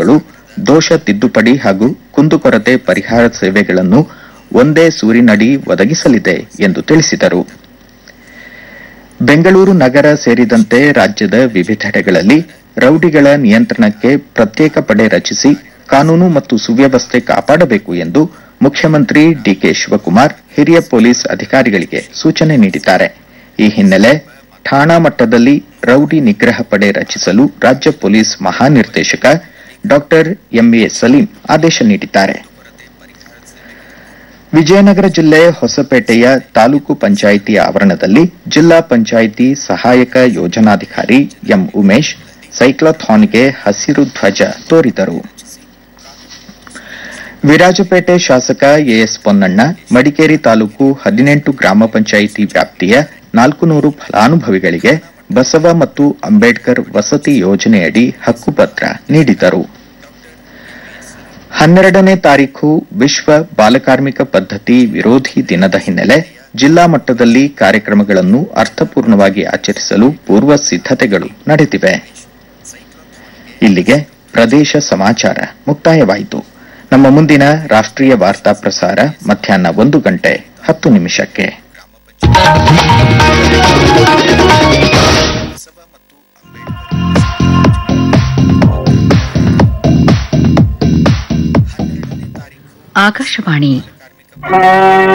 ಸೇವೆಗಳು ದೋಷ ತಿದ್ದುಪಡಿ ಹಾಗೂ ಕುಂದುಕೊರತೆ ಪರಿಹಾರ ಸೇವೆಗಳನ್ನು ಒಂದೇ ಸೂರಿನಡಿ ಒದಗಿಸಲಿದೆ ಎಂದು ತಿಳಿಸಿದರು ಬೆಂಗಳೂರು ನಗರ ಸೇರಿದಂತೆ ರಾಜ್ಯದ ವಿವಿಧೆಡೆಗಳಲ್ಲಿ ರೌಡಿಗಳ ನಿಯಂತ್ರಣಕ್ಕೆ ಪ್ರತ್ಯೇಕ ಪಡೆ ರಚಿಸಿ ಕಾನೂನು ಮತ್ತು ಸುವ್ಯವಸ್ಥೆ ಕಾಪಾಡಬೇಕು ಎಂದು ಮುಖ್ಯಮಂತ್ರಿ ಡಿಕೆ ಶಿವಕುಮಾರ್ ಹಿರಿಯ ಪೊಲೀಸ್ ಅಧಿಕಾರಿಗಳಿಗೆ ಸೂಚನೆ ನೀಡಿದ್ದಾರೆ ಈ ಹಿನ್ನೆಲೆ ಠಾಣಾ ಮಟ್ಟದಲ್ಲಿ ರೌಡಿ ನಿಗ್ರಹ ಪಡೆ ರಚಿಸಲು ರಾಜ್ಯ ಪೊಲೀಸ್ ಮಹಾನಿರ್ದೇಶಕ ಡಾ ಎಂಎ ಸಲೀಂ ಆದೇಶ ನೀಡಿದ್ದಾರೆ ವಿಜಯನಗರ ಜಿಲ್ಲೆ ಹೊಸಪೇಟೆಯ ತಾಲೂಕು ಪಂಚಾಯಿತಿ ಆವರಣದಲ್ಲಿ ಜಿಲ್ಲಾ ಪಂಚಾಯಿತಿ ಸಹಾಯಕ ಯೋಜನಾಧಿಕಾರಿ ಎಂ ಉಮೇಶ್ ಸೈಕ್ಲಥಾನ್ಗೆ ಹಸಿರು ಧ್ವಜ ತೋರಿದರು ವಿರಾಜಪೇಟೆ ಶಾಸಕ ಎಎಸ್ ಪೊನ್ನಣ್ಣ ಮಡಿಕೇರಿ ತಾಲೂಕು ಹದಿನೆಂಟು ಗ್ರಾಮ ಪಂಚಾಯಿತಿ ವ್ಯಾಪ್ತಿಯ ನಾಲ್ಕುನೂರು ಫಲಾನುಭವಿಗಳಿಗೆ ಬಸವ ಮತ್ತು ಅಂಬೇಡ್ಕರ್ ವಸತಿ ಯೋಜನೆಯಡಿ ಹಕ್ಕುಪತ್ರ ನೀಡಿದರು ಹನ್ನೆರಡನೇ ತಾರೀಖು ವಿಶ್ವ ಬಾಲಕಾರ್ಮಿಕ ಪದ್ಧತಿ ವಿರೋಧಿ ದಿನದ ಹಿನ್ನೆಲೆ ಜಿಲ್ಲಾ ಮಟ್ಟದಲ್ಲಿ ಕಾರ್ಯಕ್ರಮಗಳನ್ನು ಅರ್ಥಪೂರ್ಣವಾಗಿ ಆಚರಿಸಲು ಪೂರ್ವ ಸಿದ್ದತೆಗಳು ನಡೆದಿವೆ ಇಲ್ಲಿಗೆ ಪ್ರದೇಶ ಸಮಾಚಾರ ಮುಕ್ತಾಯವಾಯಿತು ನಮ್ಮ ಮುಂದಿನ ರಾಷ್ಟ್ರೀಯ ವಾರ್ತಾ ಪ್ರಸಾರ ಮಧ್ಯಾಹ್ನ ಒಂದು ಗಂಟೆ ಹತ್ತು ನಿಮಿಷಕ್ಕೆ ಆಕಾಶವಾಣಿ